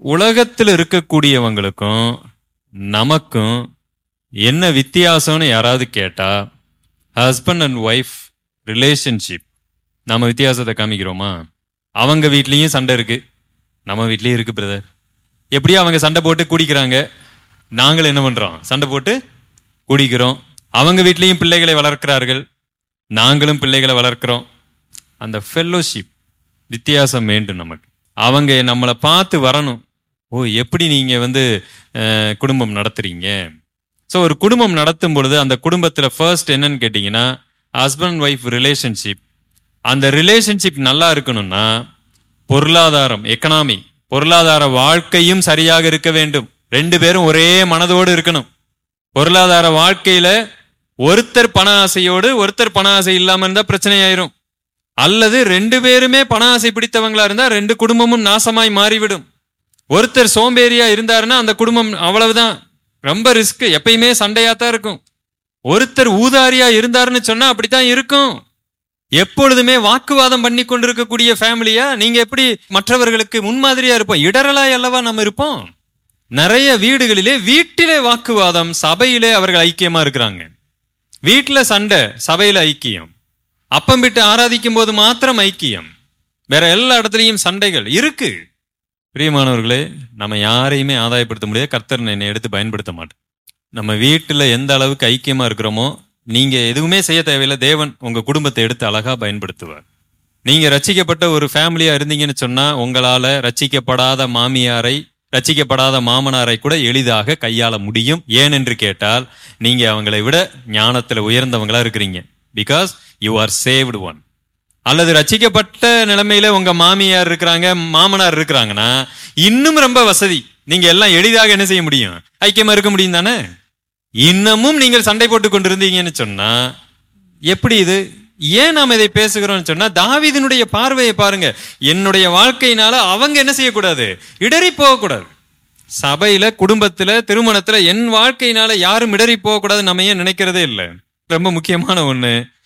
உலகத்தில் இருக்கக்கூடியவங்களுக்கும் நமக்கும் என்ன வித்தியாசம்னு யாராவது கேட்டா ஹஸ்பண்ட் அண்ட் ஒய்ஃப் ரிலேஷன்ஷிப் நம்ம வித்தியாசத்தை காமிக்கிறோமா அவங்க வீட்லேயும் சண்டை இருக்கு நம்ம வீட்லேயும் இருக்கு பிரதர் எப்படியோ அவங்க சண்டை போட்டு குடிக்கிறாங்க நாங்கள் என்ன பண்றோம் சண்டை போட்டு குடிக்கிறோம் அவங்க வீட்லேயும் பிள்ளைகளை வளர்க்கிறார்கள் நாங்களும் பிள்ளைகளை வளர்க்கிறோம் அந்த ஃபெல்லோஷிப் வித்தியாசம் வேண்டும் நமக்கு அவங்க நம்மளை பார்த்து வரணும் ஓ எப்படி நீங்க வந்து அஹ், குடும்பம் நடத்துறீங்க ஸோ ஒரு குடும்பம் நடத்தும் பொழுது அந்த குடும்பத்தில் ஃபர்ஸ்ட் என்னன்னு கேட்டிங்கன்னா ஹஸ்பண்ட் ஒய்ஃப் ரிலேஷன்ஷிப் அந்த ரிலேஷன்ஷிப் நல்லா இருக்கணும்னா பொருளாதாரம் எக்கனாமி பொருளாதார வாழ்க்கையும் சரியாக இருக்க வேண்டும் ரெண்டு பேரும் ஒரே மனதோடு இருக்கணும் பொருளாதார வாழ்க்கையில ஒருத்தர் பண ஆசையோடு ஒருத்தர் பண ஆசை இல்லாம இருந்தா பிரச்சனை ஆயிரும் அல்லது ரெண்டு பேருமே பண ஆசை பிடித்தவங்களா இருந்தா ரெண்டு குடும்பமும் நாசமாய் மாறிவிடும் ஒருத்தர் சோம்பேறியா இருந்தாருன்னா அந்த குடும்பம் அவ்வளவுதான் ரொம்ப ரிஸ்க் எப்பயுமே சண்டையா தான் இருக்கும் ஒருத்தர் ஊதாரியா இருந்தாருன்னு சொன்னா அப்படித்தான் இருக்கும் எப்பொழுதுமே வாக்குவாதம் பண்ணி கொண்டிருக்கக்கூடிய ஃபேமிலியா நீங்க எப்படி மற்றவர்களுக்கு முன்மாதிரியா இருப்போம் இடரலாய் அல்லவா நம்ம இருப்போம் நிறைய வீடுகளிலே வீட்டிலே வாக்குவாதம் சபையிலே அவர்கள் ஐக்கியமா இருக்கிறாங்க வீட்டுல சண்டை சபையில ஐக்கியம் அப்பம் விட்டு ஆராதிக்கும் போது மாத்திரம் ஐக்கியம் வேற எல்லா இடத்துலயும் சண்டைகள் இருக்கு பிரியமானவர்களே நம்ம யாரையுமே ஆதாயப்படுத்த முடியாது கர்த்தர் என்னை எடுத்து பயன்படுத்த மாட்டேன் நம்ம வீட்டுல எந்த அளவுக்கு ஐக்கியமா இருக்கிறோமோ நீங்க எதுவுமே செய்ய தேவையில்லை தேவன் உங்க குடும்பத்தை எடுத்து அழகா பயன்படுத்துவார் நீங்க ரட்சிக்கப்பட்ட ஒரு ஃபேமிலியா இருந்தீங்கன்னு சொன்னா உங்களால ரட்சிக்கப்படாத மாமியாரை ரட்சிக்கப்படாத மாமனாரை கூட எளிதாக கையாள முடியும் ஏன் என்று கேட்டால் நீங்க அவங்களை விட ஞானத்துல உயர்ந்தவங்களா இருக்கிறீங்க because you are saved one அல்லது ரட்சிக்கப்பட்ட நிலைமையில உங்க மாமியார் இருக்கிறாங்க மாமனார் இருக்கிறாங்கன்னா இன்னும் ரொம்ப வசதி நீங்க எல்லாம் எளிதாக என்ன செய்ய முடியும் ஐக்கியமா இருக்க முடியும் தானே இன்னமும் நீங்கள் சண்டை போட்டு கொண்டிருந்தீங்கன்னு சொன்னா எப்படி இது ஏன் நாம் இதை பேசுகிறோம்னு சொன்னா தாவீதினுடைய பார்வையை பாருங்க என்னுடைய வாழ்க்கையினால அவங்க என்ன செய்யக்கூடாது இடறி போகக்கூடாது சபையில குடும்பத்துல திருமணத்துல என் வாழ்க்கையினால யாரும் இடறி போகக்கூடாது நம்ம ஏன் நினைக்கிறதே இல்லை ரொம்ப முக்கியமான ஒண்ணு